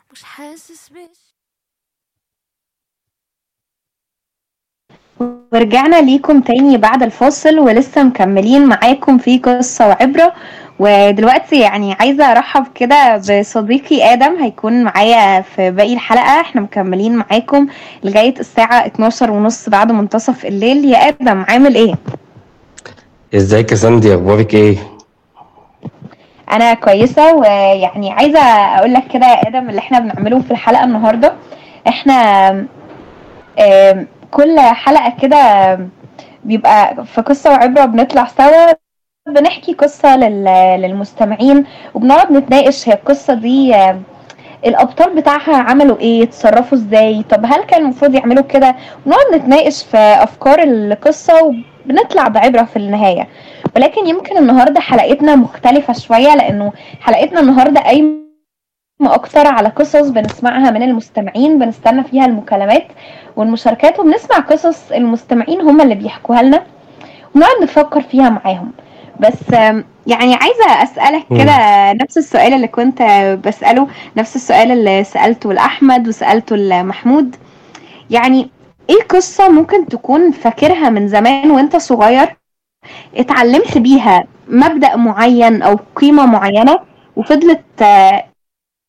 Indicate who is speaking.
Speaker 1: مش حاسس بيش
Speaker 2: ورجعنا ليكم تاني بعد الفاصل ولسه مكملين معاكم في قصة وعبرة ودلوقتي يعني عايزة أرحب كده بصديقي آدم هيكون معايا في باقي الحلقة احنا مكملين معاكم لغاية الساعة 12 ونص بعد منتصف الليل يا آدم عامل ايه؟
Speaker 3: ازيك يا ساندي اخبارك ايه
Speaker 2: أنا كويسة ويعني عايزة أقول لك كده يا آدم اللي احنا بنعمله في الحلقة النهاردة احنا آم، كل حلقة كده بيبقى في قصة وعبرة بنطلع سوا بنحكي قصة لل- للمستمعين وبنقعد نتناقش هي القصة دي آه، الأبطال بتاعها عملوا ايه اتصرفوا ازاي طب هل كان المفروض يعملوا كده ونقعد نتناقش في أفكار القصة وبنطلع بعبرة في النهاية ولكن يمكن النهاردة حلقتنا مختلفة شوية لأنه حلقتنا النهاردة قايمة أكتر على قصص بنسمعها من المستمعين بنستنى فيها المكالمات والمشاركات وبنسمع قصص المستمعين هم اللي بيحكوها لنا ونقعد نفكر فيها معاهم بس آم، يعني عايزة أسألك
Speaker 3: مم.
Speaker 2: كده نفس السؤال اللي كنت بسأله نفس السؤال اللي سألته لأحمد وسألته لمحمود يعني ايه قصة ممكن تكون فاكرها من زمان وانت صغير اتعلمت بيها مبدأ معين او قيمة معينة وفضلت آه،